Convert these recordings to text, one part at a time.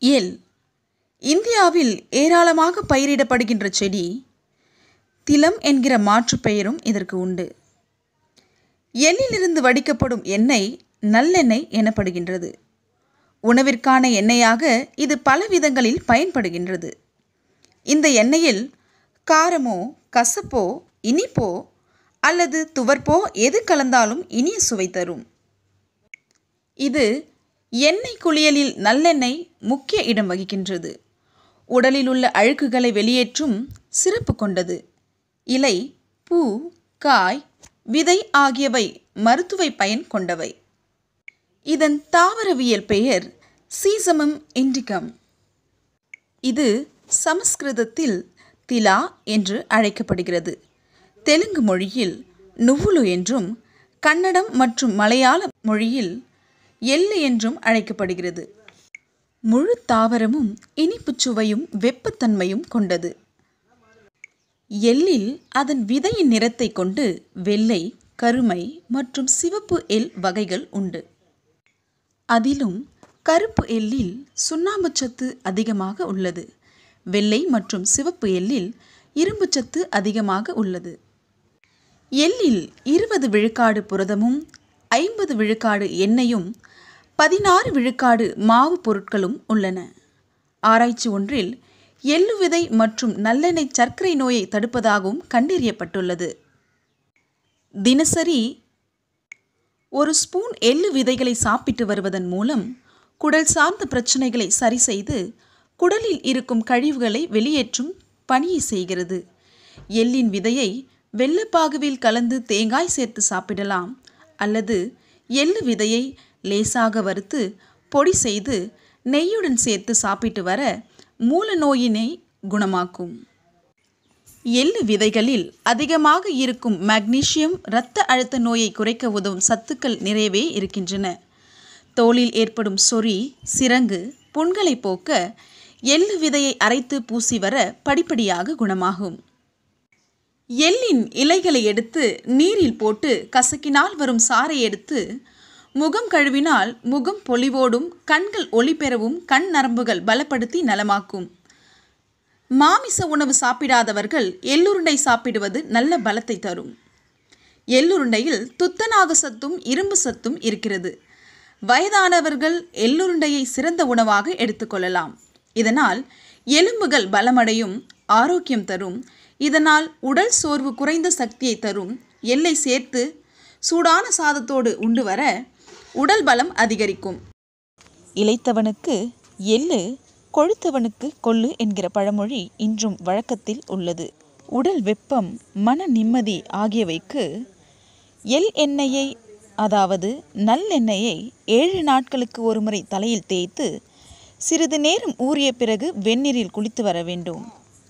எள் இந்தியாவில் ஏராளமாக பயிரிடப்படுகின்ற செடி திலம் என்கிற மாற்றுப் பெயரும் இதற்கு உண்டு எள்ளிலிருந்து வடிக்கப்படும் எண்ணெய் நல்லெண்ணெய் எனப்படுகின்றது உணவிற்கான எண்ணெயாக இது பல விதங்களில் பயன்படுகின்றது இந்த எண்ணெயில் காரமோ கசப்போ இனிப்போ அல்லது துவர்ப்போ எது கலந்தாலும் இனிய சுவை தரும் இது எண்ணெய் குளியலில் நல்லெண்ணெய் முக்கிய இடம் வகிக்கின்றது உடலில் உள்ள அழுக்குகளை வெளியேற்றும் சிறப்பு கொண்டது இலை பூ காய் விதை ஆகியவை மருத்துவ பயன் கொண்டவை இதன் தாவரவியல் பெயர் சீசமம் இண்டிகம் இது சமஸ்கிருதத்தில் திலா என்று அழைக்கப்படுகிறது தெலுங்கு மொழியில் நுவ்வுலு என்றும் கன்னடம் மற்றும் மலையாள மொழியில் எள்ளு என்றும் அழைக்கப்படுகிறது முழு தாவரமும் இனிப்புச் சுவையும் வெப்பத்தன்மையும் கொண்டது எள்ளில் அதன் விதையின் நிறத்தை கொண்டு வெள்ளை கருமை மற்றும் சிவப்பு எள் வகைகள் உண்டு அதிலும் கருப்பு எள்ளில் சுண்ணாம்புச்சத்து அதிகமாக உள்ளது வெள்ளை மற்றும் சிவப்பு எள்ளில் இரும்புச்சத்து அதிகமாக உள்ளது எள்ளில் இருபது விழுக்காடு புரதமும் ஐம்பது விழுக்காடு எண்ணெயும் பதினாறு விழுக்காடு மாவு பொருட்களும் உள்ளன ஆராய்ச்சி ஒன்றில் எள்ளு விதை மற்றும் நல்லெண்ணெய் சர்க்கரை நோயை தடுப்பதாகவும் கண்டறியப்பட்டுள்ளது தினசரி ஒரு ஸ்பூன் எள்ளு விதைகளை சாப்பிட்டு வருவதன் மூலம் குடல் சார்ந்த பிரச்சனைகளை சரி செய்து குடலில் இருக்கும் கழிவுகளை வெளியேற்றும் பணியை செய்கிறது எள்ளின் விதையை வெள்ளப்பாகுவில் கலந்து தேங்காய் சேர்த்து சாப்பிடலாம் அல்லது எள்ளு விதையை லேசாக வறுத்து பொடி செய்து நெய்யுடன் சேர்த்து சாப்பிட்டு வர மூல நோயினை குணமாக்கும் எள்ளு விதைகளில் அதிகமாக இருக்கும் மக்னீசியம் இரத்த அழுத்த நோயை குறைக்க உதவும் சத்துக்கள் நிறையவே இருக்கின்றன தோலில் ஏற்படும் சொறி சிரங்கு புண்களை போக்க எள்ளு விதையை அரைத்து பூசி வர படிப்படியாக குணமாகும் எள்ளின் இலைகளை எடுத்து நீரில் போட்டு கசக்கினால் வரும் சாறை எடுத்து முகம் கழுவினால் முகம் பொலிவோடும் கண்கள் ஒளி பெறவும் கண் நரம்புகள் பலப்படுத்தி நலமாக்கும் மாமிச உணவு சாப்பிடாதவர்கள் எள்ளுருண்டை சாப்பிடுவது நல்ல பலத்தை தரும் எள்ளுருண்டையில் துத்தநாக சத்தும் இரும்பு சத்தும் இருக்கிறது வயதானவர்கள் எள்ளுருண்டையை சிறந்த உணவாக எடுத்துக்கொள்ளலாம் இதனால் எலும்புகள் பலமடையும் ஆரோக்கியம் தரும் இதனால் உடல் சோர்வு குறைந்த சக்தியை தரும் எல்லை சேர்த்து சூடான சாதத்தோடு உண்டு வர உடல் பலம் அதிகரிக்கும் இளைத்தவனுக்கு எள்ளு கொழுத்தவனுக்கு கொள்ளு என்கிற பழமொழி இன்றும் வழக்கத்தில் உள்ளது உடல் வெப்பம் மன நிம்மதி ஆகியவைக்கு எள் எண்ணெயை அதாவது நல்லெண்ணெயை ஏழு நாட்களுக்கு ஒருமுறை தலையில் தேய்த்து சிறிது நேரம் ஊறிய பிறகு வெந்நீரில் குளித்து வர வேண்டும்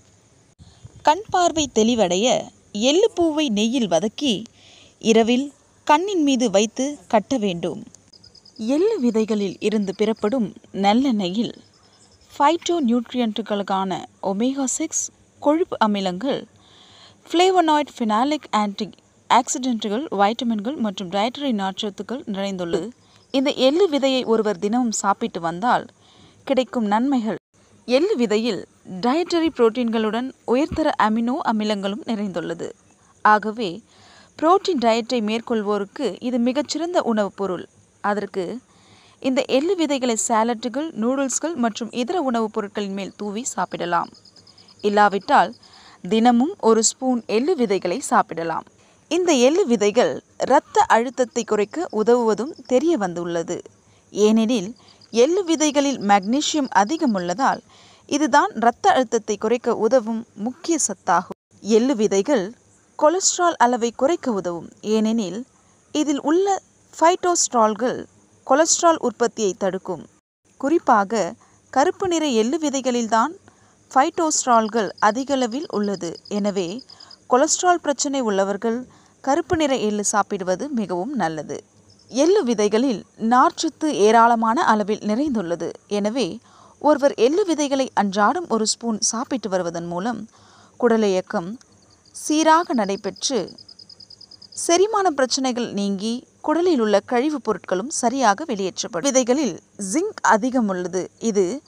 கண் பார்வை தெளிவடைய எள்ளு பூவை நெய்யில் வதக்கி இரவில் கண்ணின் மீது வைத்து கட்ட வேண்டும் எள்ளு விதைகளில் இருந்து பெறப்படும் நல்லெண்ணெயில் ஃபைட்டோ நியூட்ரியன்ட்டுகளுக்கான ஒமேகா சிக்ஸ் கொழுப்பு அமிலங்கள் ஃப்ளேவனாய்ட் ஃபினாலிக் ஆன்டி ஆக்சிடென்ட்டுகள் வைட்டமின்கள் மற்றும் டயட்டரி நார்ச்சத்துக்கள் நிறைந்துள்ளது இந்த எள்ளு விதையை ஒருவர் தினமும் சாப்பிட்டு வந்தால் கிடைக்கும் நன்மைகள் எள்ளு விதையில் டயட்டரி புரோட்டீன்களுடன் உயர்தர அமினோ அமிலங்களும் நிறைந்துள்ளது ஆகவே புரோட்டீன் டயட்டை மேற்கொள்வோருக்கு இது மிகச்சிறந்த உணவுப் பொருள் அதற்கு இந்த எள்ளு விதைகளை சாலட்டுகள் நூடுல்ஸ்கள் மற்றும் இதர உணவுப் பொருட்களின் மேல் தூவி சாப்பிடலாம் இல்லாவிட்டால் தினமும் ஒரு ஸ்பூன் எள்ளு விதைகளை சாப்பிடலாம் இந்த எள்ளு விதைகள் இரத்த அழுத்தத்தை குறைக்க உதவுவதும் தெரிய வந்துள்ளது ஏனெனில் எள்ளு விதைகளில் மக்னீசியம் அதிகம் உள்ளதால் இதுதான் இரத்த அழுத்தத்தை குறைக்க உதவும் முக்கிய சத்தாகும் எள்ளு விதைகள் கொலஸ்ட்ரால் அளவை குறைக்க உதவும் ஏனெனில் இதில் உள்ள ஃபைட்டோஸ்ட்ரால்கள் கொலஸ்ட்ரால் உற்பத்தியை தடுக்கும் குறிப்பாக கருப்பு நிற எள்ளு விதைகளில்தான் ஃபைட்டோஸ்ட்ரால்கள் அதிகளவில் உள்ளது எனவே கொலஸ்ட்ரால் பிரச்சனை உள்ளவர்கள் கருப்பு நிற எள்ளு சாப்பிடுவது மிகவும் நல்லது எள்ளு விதைகளில் நார்ச்சத்து ஏராளமான அளவில் நிறைந்துள்ளது எனவே ஒருவர் எள்ளு விதைகளை அன்றாடம் ஒரு ஸ்பூன் சாப்பிட்டு வருவதன் மூலம் குடல் இயக்கம் சீராக நடைபெற்று செரிமான பிரச்சனைகள் நீங்கி குடலில் உள்ள கழிவுப் பொருட்களும் சரியாக வெளியேற்றப்படும் விதைகளில் ஜிங்க் அதிகம் உள்ளது இது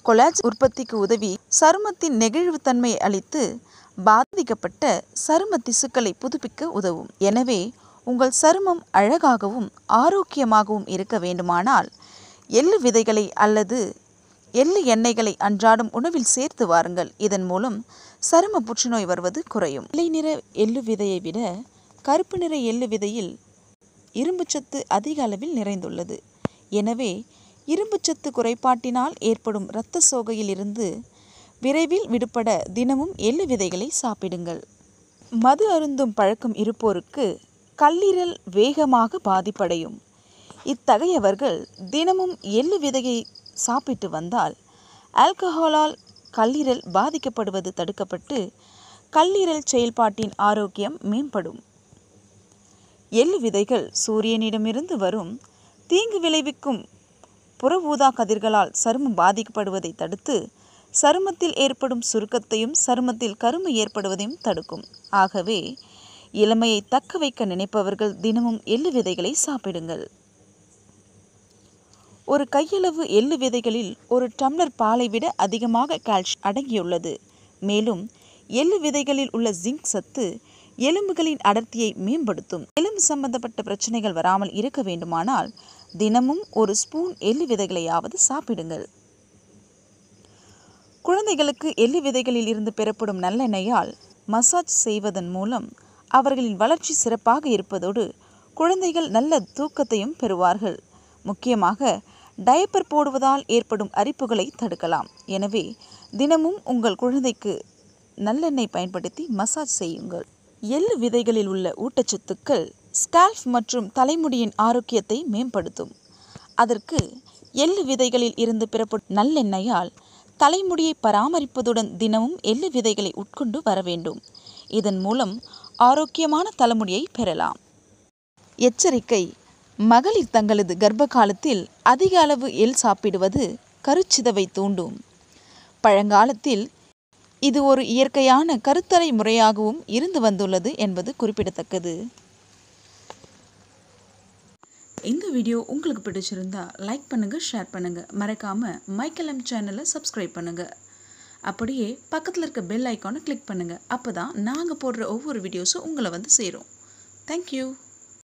கொலாஜ் உற்பத்திக்கு உதவி சருமத்தின் நெகிழ்வுத்தன்மை அளித்து பாதிக்கப்பட்ட சரும திசுக்களை புதுப்பிக்க உதவும் எனவே உங்கள் சருமம் அழகாகவும் ஆரோக்கியமாகவும் இருக்க வேண்டுமானால் எள்ளு விதைகளை அல்லது எள்ளு எண்ணெய்களை அன்றாடம் உணவில் சேர்த்து வாருங்கள் இதன் மூலம் சரும புற்றுநோய் வருவது குறையும் வெள்ளை நிற எள்ளு விதையை விட கருப்பு நிற எள்ளு விதையில் இரும்புச்சத்து அதிக அளவில் நிறைந்துள்ளது எனவே இரும்புச்சத்து குறைபாட்டினால் ஏற்படும் இரத்த சோகையில் இருந்து விரைவில் விடுபட தினமும் எள்ளு விதைகளை சாப்பிடுங்கள் மது அருந்தும் பழக்கம் இருப்போருக்கு கல்லீரல் வேகமாக பாதிப்படையும் இத்தகையவர்கள் தினமும் எள்ளு விதையை சாப்பிட்டு வந்தால் ஆல்கஹாலால் கல்லீரல் பாதிக்கப்படுவது தடுக்கப்பட்டு கல்லீரல் செயல்பாட்டின் ஆரோக்கியம் மேம்படும் எள்ளு விதைகள் சூரியனிடமிருந்து வரும் தீங்கு விளைவிக்கும் புற ஊதா கதிர்களால் சருமம் பாதிக்கப்படுவதை தடுத்து சருமத்தில் ஏற்படும் சுருக்கத்தையும் சருமத்தில் கருமை ஏற்படுவதையும் தடுக்கும் ஆகவே இளமையை தக்க வைக்க நினைப்பவர்கள் தினமும் எள்ளு விதைகளை சாப்பிடுங்கள் ஒரு கையளவு எள்ளு விதைகளில் ஒரு டம்ளர் பாலை விட அதிகமாக கால்சியம் அடங்கியுள்ளது மேலும் எள்ளு விதைகளில் உள்ள ஜிங்க் சத்து எலும்புகளின் அடர்த்தியை மேம்படுத்தும் எலும்பு சம்பந்தப்பட்ட பிரச்சனைகள் வராமல் இருக்க வேண்டுமானால் தினமும் ஒரு ஸ்பூன் எள்ளு விதைகளையாவது சாப்பிடுங்கள் குழந்தைகளுக்கு எள்ளு விதைகளில் இருந்து பெறப்படும் நல்லெண்ணெயால் மசாஜ் செய்வதன் மூலம் அவர்களின் வளர்ச்சி சிறப்பாக இருப்பதோடு குழந்தைகள் நல்ல தூக்கத்தையும் பெறுவார்கள் முக்கியமாக டயப்பர் போடுவதால் ஏற்படும் அரிப்புகளை தடுக்கலாம் எனவே தினமும் உங்கள் குழந்தைக்கு நல்லெண்ணெய் பயன்படுத்தி மசாஜ் செய்யுங்கள் எள்ளு விதைகளில் உள்ள ஊட்டச்சத்துக்கள் ஸ்கால்ஃப் மற்றும் தலைமுடியின் ஆரோக்கியத்தை மேம்படுத்தும் அதற்கு எள்ளு விதைகளில் இருந்து பெறப்படும் நல்லெண்ணெயால் தலைமுடியை பராமரிப்பதுடன் தினமும் எள்ளு விதைகளை உட்கொண்டு வர வேண்டும் இதன் மூலம் ஆரோக்கியமான தலைமுடியை பெறலாம் எச்சரிக்கை மகளிர் தங்களது கர்ப்ப காலத்தில் அதிக அளவு எள் சாப்பிடுவது கருச்சிதவை தூண்டும் பழங்காலத்தில் இது ஒரு இயற்கையான கருத்தடை முறையாகவும் இருந்து வந்துள்ளது என்பது குறிப்பிடத்தக்கது இந்த வீடியோ உங்களுக்கு பிடிச்சிருந்தா லைக் பண்ணுங்கள் ஷேர் பண்ணுங்கள் மறக்காமல் மைக்கேல் எம் சேனலை சப்ஸ்கிரைப் பண்ணுங்கள் அப்படியே பக்கத்தில் இருக்க பெல் ஐக்கானை கிளிக் பண்ணுங்கள் அப்போ தான் நாங்கள் போடுற ஒவ்வொரு வீடியோஸும் உங்களை வந்து சேரும் தேங்க்யூ